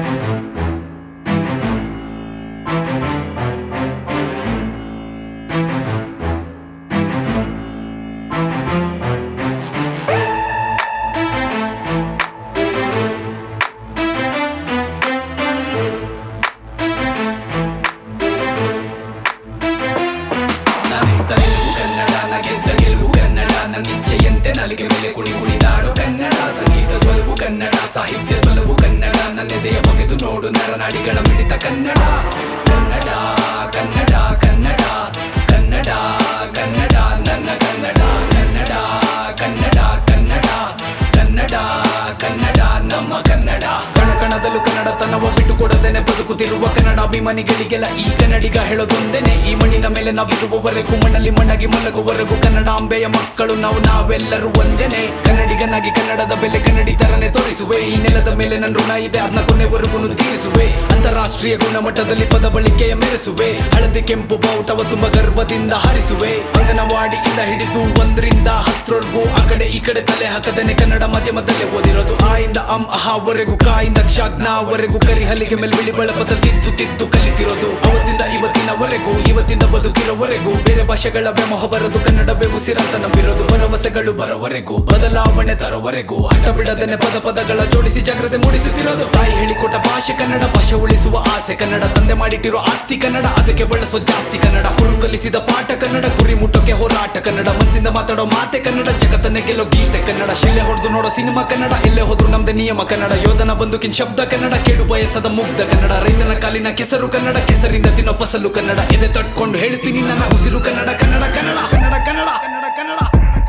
ನಾನಿಂತ ನಿಲುವು ಕನ್ನಡ ನ ಗೆದ್ದ ಗೆಲುವು ಕನ್ನಡ ನನ್ನ ಇಚ್ಛೆಯಂತೆ ನಾಲಿಗೆ ಮೇಲೆ ಕುಣಿ ಕುಣಿದಾಡು ಕನ್ನಡ ಸಂಗೀತ ಒಲವು ಕನ್ನಡ ಸಾಹಿತ್ಯ ಒಲವು ಕನ್ನಡ ನನ್ನೆದೆಯ ಬಗೆದು ನೋಡು ನರನಾಡಿಗಳ ಮಿಡಿತ ಕನ್ನಡ ಕನ್ನಡ ಕನ್ನಡ ಕನ್ನಡ ಕನ್ನಡ ಕನ್ನಡ ನನ್ನ ಕನ್ನಡ ಕನ್ನಡ ಕನ್ನಡ ಕನ್ನಡ ಕನ್ನಡ ಕನ್ನಡ ನಮ್ಮ ಕನ್ನಡ ಕಣ ಕಣದಲ್ಲೂ ಕನ್ನಡ ತನ್ನವ ಬಿಟ್ಟು ಕೊಡದೇನೆ ಬದುಕುತ್ತಿರುವ ಕನ್ನಡಾಭಿಮಾನಿಗಳಿಗೆಲ್ಲ ಈ ಕನ್ನಡಿಗ ಹೇಳೋದೊಂದೇನೆ ಈ ಮಣ್ಣಿನ ಮೇಲೆ ನಾವಿರುವವರೆಗೂ ಮಣ್ಣಲ್ಲಿ ಮಣ್ಣಾಗಿ ಮಲಗುವವರೆಗೂ ಕನ್ನಡಾಂಬೆಯ ಮಕ್ಕಳು ನಾವು ನಾವೆಲ್ಲರೂ ಒಂದೇನೆ ಕನ್ನಡಿಗನಾಗಿ ಕನ್ನಡದ ಬೆಲೆ ಕನ್ನಡಿಗರನೆ ತೋರಿಸುವೆ ಈ ನೆಲದ ಮೇಲೆ ನನ್ನ ಋಣ ಇದೆ ಅದನ್ನ ಕೊನೆವರೆಗೂ ತೀರಿಸುವೆ ಅಂತಾರಾಷ್ಟ್ರೀಯ ಗುಣಮಟ್ಟದಲ್ಲಿ ಪದ ಬಳಕೆಯ ಮೆರೆಸುವೆ ಹಳದಿ ಕೆಂಪು ಬಾವುಟವ ತುಂಬಾ ಗರ್ವದಿಂದ ಹಾರಿಸುವೆ ಅಂಗನವಾಡಿಯಿಂದ ಹಿಡಿದು ಒಂದರಿಂದ ಹತ್ತರವರೆಗೂ ಆ ಕಡೆ ಈ ಕಡೆ ತಲೆ ಹಾಕದೇನೆ ಕನ್ನಡ ಮಾಧ್ಯಮದಲ್ಲೇ ಓದಿರೋದು ಆ ಇಂದ ಅಂ ಅಹಾವರೆಗೂ ಕಾಯಿಂದ ಕ್ಷಾಗ್ನವರೆಗೂ ಕರಿ ಹಲಿಗೆ ಮೇಲೆ ಬಿಳಿ ಬಳಪದ ತಿದ್ದು ತಿದ್ದು ಕಲಿತಿರೋದು ಅವತ್ತಿಂದ ಇವತ್ತಿನವರೆಗೂ ಇವತ್ತಿಂದ ಬದುಕಿರೋವರೆಗೂ ಬೇರೆ ಭಾಷೆಗಳ ವ್ಯಾಮೋಹ ಬರೋದು ಕನ್ನಡವೇ ಉಸಿರಂತ ನಂಬಿರೋದು ಭರವಸೆಗಳು ಬರೋವರೆಗೂ ಬದಲಾವಣೆ ತರೋವರೆಗೂ ಹಠ ಬಿಡದೇನೆ ಪದ ಪದಗಳ ಜೋಡಿಸಿ ಜಾಗ್ರತೆ ಮೂಡಿಸುತ್ತಿರೋದು ತಾಯಿ ಹೇಳಿಕೊಟ್ಟ ಭಾಷೆ ಕನ್ನಡ ಭಾಷೆ ಉಳಿಸುವ ಆಸೆ ಕನ್ನಡ ತಂದೆ ಮಾಡಿಟ್ಟಿರೋ ಆಸ್ತಿ ಕನ್ನಡ ಅದಕ್ಕೆ ಬಳಸೋ ಜಾಸ್ತಿ ಕನ್ನಡ ಕುರು ಕಲಿಸಿದ ಪಾಠ ಕನ್ನಡ ಗುರಿ ಮುಟ್ಟೋಕೆ ಹೋರಾಟ ಕನ್ನಡ ಮನಸ್ಸಿಂದ ಮಾತಾಡೋ ಮಾತೆ ಕನ್ನಡ ಜಗತ್ತನ್ನೇ ಗೆಲ್ಲೋ ಗೀತೆ ಕನ್ನಡ ಶಿಲೆ ಹೊಡೆದು ನೋಡೋ ಸಿನಿಮಾ ಕನ್ನಡ ಎಲ್ಲೇ ಹೋದ್ರು ನಮ್ದೆ ನಿಯಮ ಕನ್ನಡ ಯೋಧನ ಬಂದುಕಿನ ಶಬ್ದ ಕನ್ನಡ ಕೇಳು ಬಯಸದ ಮುಗ್ಧ ಕನ್ನಡ ರೈತನ ಕಾಲಿನ ಕೆಸರು ಕನ್ನಡ ಕೆಸರಿಂದ ತಿನ್ನೋ ಫಸಲು ಕನ್ನಡ ಎದೆ ತಟ್ಕೊಂಡು ಹೇಳ್ತೀನಿ ನನ್ನ ಉಸಿರು ಕನ್ನಡ ಕನ್ನಡ ಕನ್ನಡ ಕನ್ನಡ ಕನ್ನಡ ಕನ್ನಡ ಕನ್ನಡ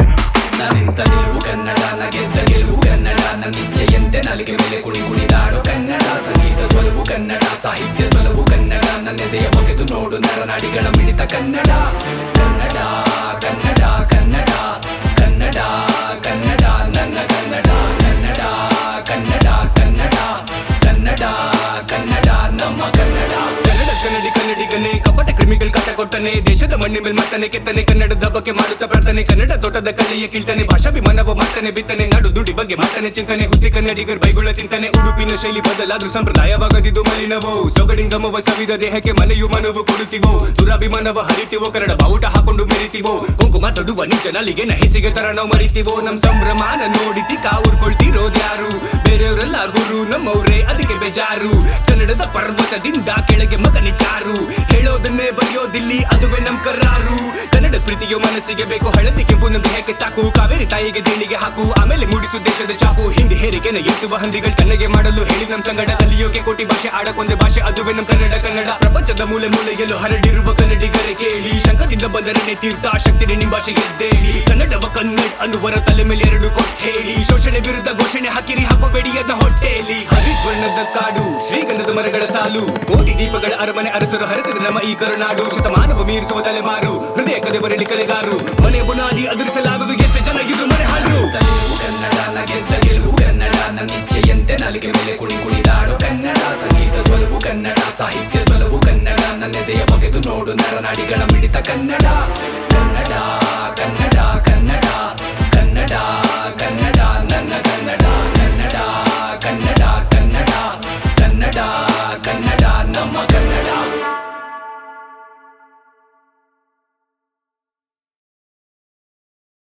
ನಾನಿಂತ ನಿಲುವು ಕನ್ನಡ ನ ಗೆದ್ದ ಗೆಲುವು ಕನ್ನಡ ನನ್ನ ಇಚ್ಛೆಯಂತೆ ನಾಲಿಗೆ ಮೇಲೆ ಕುಣಿ ಕುಣಿದಾಡೋ ಕನ್ನಡ ಸಂಗೀತ ಒಲವು ಕನ್ನಡ ಸಾಹಿತ್ಯ ಒಲವು ಕನ್ನಡ ನನ್ನೆದೆಯ ಬಗೆದು ನೋಡು ನರನಾಡಿಗಳ ಮಿಡಿತ ಕನ್ನಡ ಕನ್ನಡ ಕನ್ನಡ ಕನ್ನಡ ಕನ್ನಡ ಕನ್ನಡ ನನ್ನ ಕನ್ನಡ ಕನ್ನಡ ಕನ್ನಡ ಕನ್ನಡ ಕನ್ನಡ ಕನ್ನಡ ನಮ್ಮ ಕನ್ನಡ ಕನ್ನಡ ಕನ್ನಡಿ ಕನ್ನಡಿಗನೇ ಕಪಟ ಕ್ರಿಮಿಗಳು ಕಾಟ ಕೊಟ್ಟನೆ ದೇಶದ ಮಣ್ಣಿ ಮೇಲೆ ಮತ್ತನೆ ಕೆತ್ತನೆ ಕನ್ನಡದ ಬಗ್ಗೆ ಮಾಡುತ್ತಾ ಪ್ರಾರ್ಥನೆ ಕನ್ನಡ ತೋಟದ ಕಲೆಯ ಕೀಳ್ತಾನೆ ಭಾಷಾಭಿಮಾನವ ಮಾಡ್ತಾನೆ ಬಿತ್ತನೆ ನಾಡು ನುಡಿ ಬಗ್ಗೆ ಮಾಡ್ತಾನೆ ಚಿಂತನೆ ಹುಸಿ ಕನ್ನಡಿಗರ್ ಬೈಗುಳ ತಿಂತಾನೆ ಉಡುಪಿನ ಶೈಲಿ ಬದಲಾದ್ರೂ ಸಂಪ್ರದಾಯವಾಗದಿದ್ದು ಮಲಿನವೋ ಸೊಗಡಿಂಗಮವ ಸವಿದ ದೇಹಕ್ಕೆ ಮನೆಯು ಮನವು ಕೊಡುತ್ತೀವೋ ದುರಾಭಿಮಾನವ ಹರಿತೀವೋ ಕನ್ನಡ ಬಾವುಟ ಹಾಕೊಂಡು ಮೆರಿತೀವೋ ಕುಂಕುಮ ತೊಡುವ ನಿಜ ನಲಿಗೆ ನಹಿಸಿಗೆ ತರ ನಾವು ಮರಿತೀವೋ ನಮ್ ಸಂಭ್ರಮಾನ ನೋಡಿತಿ ಕಾವುರ್ಕೊಳ್ತಿರೋದ್ಯಾರು ಬೇರೆಯವರೆಲ್ಲ ಗುರು ನಮ್ಮವ್ರೇ ಅದಕ್ಕೆ ಬೇಜಾರು ಕನ್ನಡದ ಪರ್ವತದಿಂದ ಕೆಳಗೆ ಮಗನಿ ಜಾರು ಹೇಳೋದನ್ನೇ ಬರೆಯೋದಿಲ್ಲಿ ಅದುವೇ ನಮ್ ಕರಾರು ಕನ್ನಡ ಪ್ರೀತಿಯೋ ಮನಸ್ಸಿಗೆ ಬೇಕು ಹಳದಿ ಕೆಂಪು ನಮ್ಮ ದೇಹಕ್ಕೆ ಸಾಕು ಕಾವೇರಿ ತಾಯಿಗೆ ದೇಣಿಗೆ ಹಾಕು ಆಮೇಲೆ ಮೂಡಿಸು ದೇಶದ ಚಾಪು ಹಿಂದಿ ಹೇರಿಕೆನ ಎಸುವ ಹಂದಿಗಳು ತಣ್ಣಗೆ ಮಾಡಲು ಹೇಳಿ ನಮ್ ಸಂಗಡ ಕಲಿಯೋಕೆ ಕೋಟಿ ಭಾಷೆ ಆಡಕೊಂದೆ ಭಾಷೆ ಅದುವೇ ನಮ್ ಕನ್ನಡ ಕನ್ನಡ ಪ್ರಪಂಚದ ಮೂಲೆ ಮೂಲೆಯಲ್ಲೂ ಹರಡಿರುವ ಕನ್ನಡಿಗರೆ ಕೇಳಿ ಶಂಕದಿಂದ ಬಂದರನೆ ತೀರ್ಥ ಶಕ್ತಿನೇ ನಿಮ್ ಭಾಷೆ ಗೆದ್ದೇಳಿ ಕನ್ನಡವ ಕನ್ನಡ ಅನ್ನುವರ ತಲೆ ಮೇಲೆ ಎರಡು ಕೊಟ್ಟು ಹೇಳಿ ಶೋಷಣೆ ವಿರುದ್ಧ ಘೋಷಣೆ ಹಾಕಿರಿ ಹಾಕೋಬೇಡಿ ಅದ ಹೊಟ್ಟೆಯಲ್ಲಿ ಹರಿದ್ವರ್ಣದ ಕಾಡು ಶ್ರೀಗಂಧದ ಮರಗಳ ಸಾಲು ಕೋಟಿ ದೀಪಗಳ ಅರಮನೆ ಅರಸರು ಹರಸಿದ ನಮ್ಮ ಈ ಕರುನಾಡು ಶತಮಾನವ ಮೀರಿಸುವ ತಲೆಮಾರು ಹೃದಯ ಕದೆ ಬರಲಿ ಕಲೆಗಾರು ಮನೆ ಬುನಾದಿ ಅದುರಿಸಲಾಗದು ಎಷ್ಟು ಜನ ಇದ್ರು ಮನೆ ಹಾಡು ನಿಲುವು ಕನ್ನಡ ನ ಗೆದ್ದ ಗೆಲುವು ಕನ್ನಡ ನನ್ನ ಇಚ್ಛೆಯಂತೆ ನಾಲಿಗೆ ಮೇಲೆ ಕುಣಿ ಕುಣಿದಾಡೋ ಕನ್ನಡ ಸಂಗೀತ ಒಲವು ಕನ್ನಡ ಸಾಹಿತ್ಯ ಒಲವು ಕನ್ನಡ ನನ್ನೆದೆಯ ಬಗೆದು ನೋಡು ನರನಾಡಿಗಳ ಮಿಡಿತ ಕನ್ನಡ